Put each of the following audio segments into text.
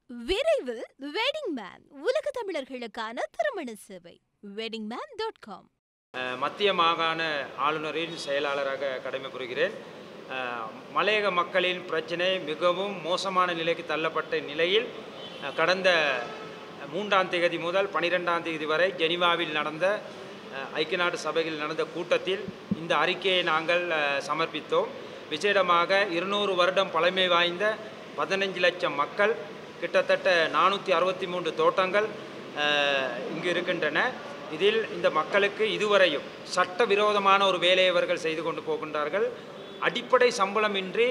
விரைவில் wedding man உலக தமிழர்களுக்கான திருமண சேவை வெட்டிங் மேன் டாட் காம் அஹ், மத்திய மாகாண ஆளுநரின் செயலாளராக கடமை புரிகிறேன் அஹ், மலையக மக்களின் பிரச்சினை மிகவும் மோசமான நிலைக்கு தள்ளப்பட்ட நிலையில் அஹ், கடந்த மூன்றாம் தேதி முதல் பனிரெண்டாம் தேதி வரை ஜெனீவாவில் நடந்த அஹ், ஐக்கிய நாடு சபையில் நடந்த கூட்டத்தில் இந்த அறிக்கையை நாங்கள் அஹ், சமர்ப்பித்தோம் விசேடமாக இருநூறு வருடம் பழமை வாய்ந்த பதினஞ்சு லட்சம் மக்கள் கிட்டத்தட்ட நானூற்றி அறுபத்தி மூன்று தோட்டங்கள் அஹ், இங்கு இருக்கின்றன இதில் இந்த மக்களுக்கு இதுவரையும் சட்டவிரோதமான ஒரு வேலையை அவர்கள் செய்து கொண்டு போகின்றார்கள் அடிப்படை சம்பளமின்றி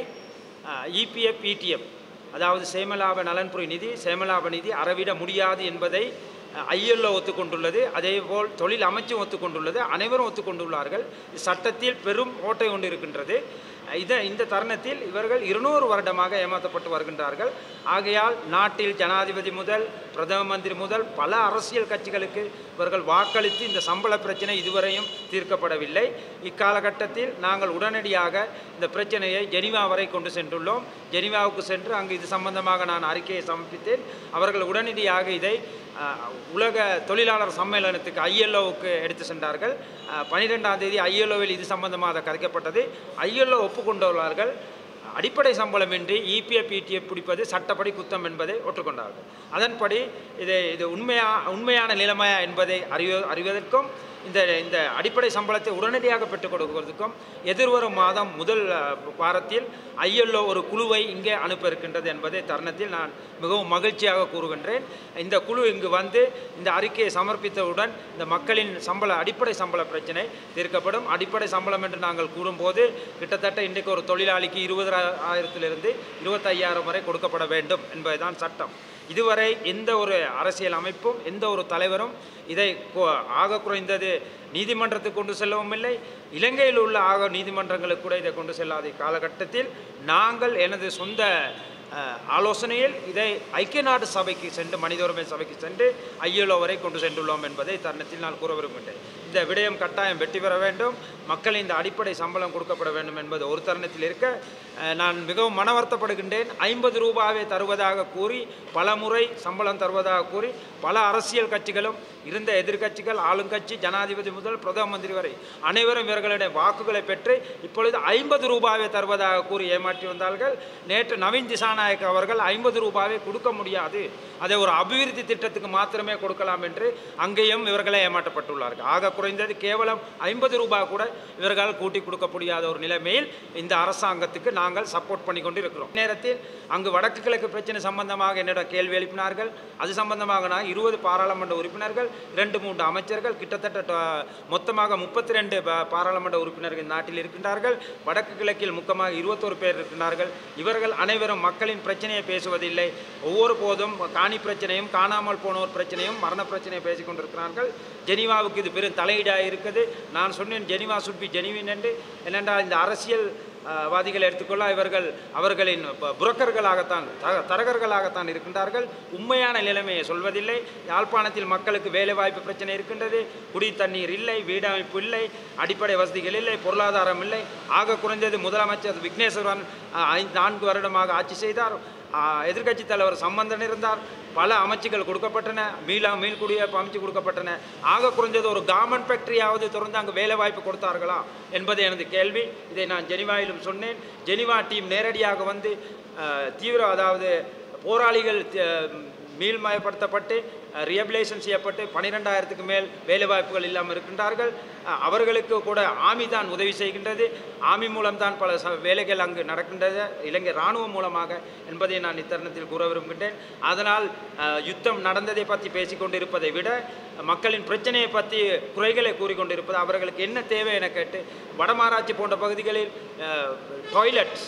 இபிஎஃப் பிடிஎஃப் அதாவது சேமலாப நலன்புரி நிதி சேமலாப நிதி அறவிட முடியாது என்பதை ஐஎல்ஓ ஒத்துக்கொண்டுள்ளது அதேபோல் தொழில் அமைச்சும் ஒத்துக்கொண்டுள்ளது அனைவரும் ஒத்துக்கொண்டுள்ளார்கள் இது சட்டத்தில் பெரும் ஓட்டை கொண்டு இருக்கின்றது இதை இந்த தருணத்தில் இவர்கள் இருநூறு வருடமாக ஏமாற்றப்பட்டு வருகின்றார்கள் ஆகையால் நாட்டில் ஜனாதிபதி முதல் பிரதம மந்திரி முதல் பல அரசியல் கட்சிகளுக்கு இவர்கள் வாக்களித்து இந்த சம்பள பிரச்சனை இதுவரையும் தீர்க்கப்படவில்லை இக்காலகட்டத்தில் நாங்கள் உடனடியாக இந்த பிரச்சனையை ஜெனிவா வரை கொண்டு சென்றுள்ளோம் ஜெனிவாவுக்கு சென்று அங்கு இது சம்பந்தமாக நான் அறிக்கையை சமர்ப்பித்தேன் அவர்கள் உடனடியாக இதை அஹ், உலக தொழிலாளர் சம்மேளனத்துக்கு ஐஎல்ஓவுக்கு எடுத்து சென்றார்கள் பனிரெண்டாம் தேதி ஐஎல்ஓவில் இது சம்பந்தமாக கதைக்கப்பட்டது ஐஎல்ஓ ஒப்புக்கொண்டுள்ளார்கள் அடிப்படை சம்பளமின்றி இபிஎஃப் பிடிஎஃப் பிடிப்பது சட்டப்படி குத்தம் என்பதை ஒற்றுக்கொண்டார்கள் அதன்படி இது இது உண்மையா உண்மையான நிலைமையா என்பதை அறிவ அறிவதற்கும் இந்த இந்த அடிப்படை சம்பளத்தை உடனடியாக பெற்றுக் கொடுப்பதற்கும் எதிர்வரும் மாதம் முதல் அஹ், வாரத்தில் ஐஎல்ஓ ஒரு குழுவை இங்கே அனுப்ப இருக்கின்றது என்பதை தருணத்தில் நான் மிகவும் மகிழ்ச்சியாக கூறுகின்றேன் இந்த குழு இங்கு வந்து இந்த அறிக்கையை சமர்ப்பித்தவுடன் இந்த மக்களின் சம்பள அடிப்படை சம்பள பிரச்சனை தீர்க்கப்படும் அடிப்படை சம்பளம் என்று நாங்கள் கூறும்போது கிட்டத்தட்ட இன்றைக்கு ஒரு தொழிலாளிக்கு இருபது ஆயிரத்திலிருந்து இருபத்தையாயிரம் வரை கொடுக்கப்பட வேண்டும் என்பதுதான் சட்டம் இதுவரை எந்த ஒரு அரசியல் அமைப்பும் எந்த ஒரு தலைவரும் இதை கொ- ஆக குறைந்தது நீதிமன்றத்துக்கு கொண்டு செல்லவும் இல்லை இலங்கையில் உள்ள ஆக நீதிமன்றங்களுக்கு கூட இதை கொண்டு செல்லாத காலகட்டத்தில் நாங்கள் எனது சொந்த அஹ், ஆலோசனையில் இதை ஐக்கிய நாடு சபைக்கு சென்று மனித உரிமை சபைக்கு சென்று ஐஎல்ஓ வரை கொண்டு சென்றுள்ளோம் என்பதை தருணத்தில் நான் கூற விரும்புகின்றேன் இந்த விடயம் கட்டாயம் வெற்றி பெற வேண்டும் மக்கள் இந்த அடிப்படை சம்பளம் கொடுக்கப்பட வேண்டும் என்பது ஒரு தருணத்தில் இருக்க அஹ், நான் மிகவும் மன வருத்தப்படுகின்றேன் ஐம்பது ரூபாவை தருவதாக கூறி பல முறை சம்பளம் தருவதாக கூறி பல அரசியல் கட்சிகளும் இருந்த எதிர்க்கட்சிகள் ஆளுங்கட்சி ஜனாதிபதி முதல் பிரதம மந்திரி வரை அனைவரும் இவர்களுடைய வாக்குகளை பெற்று இப்பொழுது ஐம்பது ரூபாவை தருவதாக கூறி ஏமாற்றி வந்தார்கள் நேற்று நவீன் திசாநாயக் அவர்கள் ஐம்பது ரூபாவை கொடுக்க முடியாது அதை ஒரு அபிவிருத்தி திட்டத்துக்கு மாத்திரமே கொடுக்கலாம் என்று அங்கேயும் இவர்களை ஏமாற்றப்பட்டுள்ளார்கள் ஆக குறைந்தது கேவலம் ஐம்பது ரூபாய் கூட இவர்களால் கூட்டி கொடுக்க முடியாத ஒரு நிலைமையில் இந்த அரசாங்கத்துக்கு நாங்கள் சப்போர்ட் பண்ணி கொண்டு இருக்கிறோம் நேரத்தில் அங்கு வடக்கு கிழக்கு பிரச்சனை சம்பந்தமாக என்னிடம் கேள்வி எழுப்பினார்கள் அது சம்பந்தமாக நான் இருபது பாராளுமன்ற உறுப்பினர்கள் இரண்டு மூன்று அமைச்சர்கள் கிட்டத்தட்ட ட- மொத்தமாக முப்பத்தி ரெண்டு பாராளுமன்ற உறுப்பினர்கள் இந்த நாட்டில் இருக்கின்றார்கள் வடக்கு கிழக்கில் முக்கமாக இருபத்தோரு பேர் இருக்கின்றார்கள் இவர்கள் அனைவரும் மக்களின் பிரச்சனையை பேசுவதில்லை ஒவ்வொரு போதும் காணி பிரச்சனையும் காணாமல் போனோர் பிரச்சனையும் மரண பிரச்சனையை பேசிக் கொண்டிருக்கிறார்கள் ஜெனீவாவுக்கு இது பெரும் தலையீடாக இருக்குது நான் சொன்னேன் ஜெனீவா சுட் பி ஜெனிவின் என்று ஏனென்றால் இந்த அரசியல் அஹ், வாதிகளை எடுத்துக்கொள்ள இவர்கள் அவர்களின் ப- புரோக்கர்களாகத்தான் த- தரகர்களாகத்தான் இருக்கின்றார்கள் உண்மையான நிலைமையை சொல்வதில்லை யாழ்ப்பாணத்தில் மக்களுக்கு வேலைவாய்ப்பு பிரச்சனை இருக்கின்றது குடி தண்ணீர் இல்லை வீடமைப்பு இல்லை அடிப்படை வசதிகள் இல்லை பொருளாதாரம் இல்லை ஆக குறைந்தது முதலமைச்சர் விக்னேஸ்வரன் அஹ், ஐந்து நான்கு வருடமாக ஆட்சி செய்தார் எதிர்க்கட்சி தலைவர் சம்பந்தன் இருந்தார் பல அமைச்சுகள் கொடுக்கப்பட்டன மீளா மீள்குடியிருப்பு அமைச்சு கொடுக்கப்பட்டன ஆக குறைஞ்சது ஒரு கார்மெண்ட் ஃபேக்டரியாவது திறந்து அங்கு வேலை வாய்ப்பு கொடுத்தார்களா என்பது எனது கேள்வி இதை நான் ஜெனிவாவிலும் சொன்னேன் ஜெனிவா டீம் நேரடியாக வந்து அஹ், தீவிர அதாவது போராளிகள் அஹ், மீள்மயப்படுத்தப்பட்டு ரியபிலேஷன் செய்யப்பட்டு பன்னிரெண்டாயிரத்துக்கு மேல் வேலைவாய்ப்புகள் இல்லாமல் இருக்கின்றார்கள் அஹ், அவர்களுக்கு கூட ஆமி தான் உதவி செய்கின்றது ஆமி மூலம்தான் பல ச வேலைகள் அங்கு நடக்கின்றது இலங்கை இராணுவம் மூலமாக என்பதை நான் இத்தருணத்தில் கூற விரும்புகின்றேன் அதனால் அஹ், யுத்தம் நடந்ததை பற்றி பேசிக்கொண்டிருப்பதை விட மக்களின் பிரச்சனையை பற்றி குறைகளை கூறிக்கொண்டிருப்பது அவர்களுக்கு என்ன தேவை என கேட்டு வடமாராட்சி போன்ற பகுதிகளில் டாய்லெட்ஸ்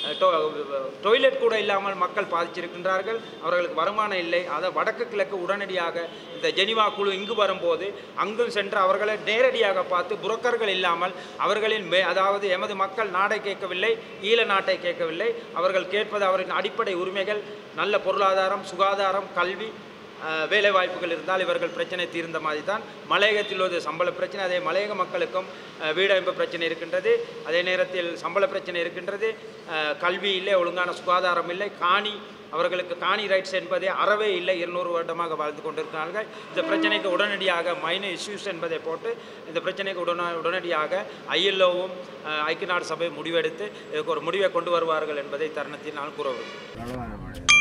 டொய்லெட் கூட இல்லாமல் மக்கள் பாதிச்சிருக்கின்றார்கள் அவர்களுக்கு வருமானம் இல்லை அதை வடக்கு கிழக்கு உடனடியாக இந்த ஜெனிவா குழு இங்கு வரும்போது அங்கும் சென்று அவர்களை நேரடியாக பார்த்து புரோக்கர்கள் இல்லாமல் அவர்களின் மே அதாவது எமது மக்கள் நாடை கேட்கவில்லை ஈழ நாட்டை கேட்கவில்லை அவர்கள் கேட்பது அவரின் அடிப்படை உரிமைகள் நல்ல பொருளாதாரம் சுகாதாரம் கல்வி அஹ், வேலை வாய்ப்புகள் இருந்தால் இவர்கள் பிரச்சனை தீர்ந்த மாதிரி தான் மலையகத்தில் ஒரு சம்பள பிரச்சனை அதே மலையக மக்களுக்கும் அஹ், வீடமைப்பு பிரச்சனை இருக்கின்றது அதே நேரத்தில் சம்பள பிரச்சனை இருக்கின்றது அஹ், கல்வி இல்லை ஒழுங்கான சுகாதாரம் இல்லை காணி அவர்களுக்கு காணி ரைட்ஸ் என்பதே அறவே இல்லை இருநூறு வருடமாக வாழ்ந்து கொண்டிருக்கிறார்கள் இந்த பிரச்சனைக்கு உடனடியாக மைனர் இஷ்யூஸ் என்பதை போட்டு இந்த பிரச்சனைக்கு உடன உடனடியாக ஐஎல்ஓவும் ஐக்கிய நாடு சபை முடிவெடுத்து இதுக்கு ஒரு முடிவை கொண்டு வருவார்கள் என்பதை தருணத்தில் நான் கூற விரும்புகிறேன் நல்ல மழை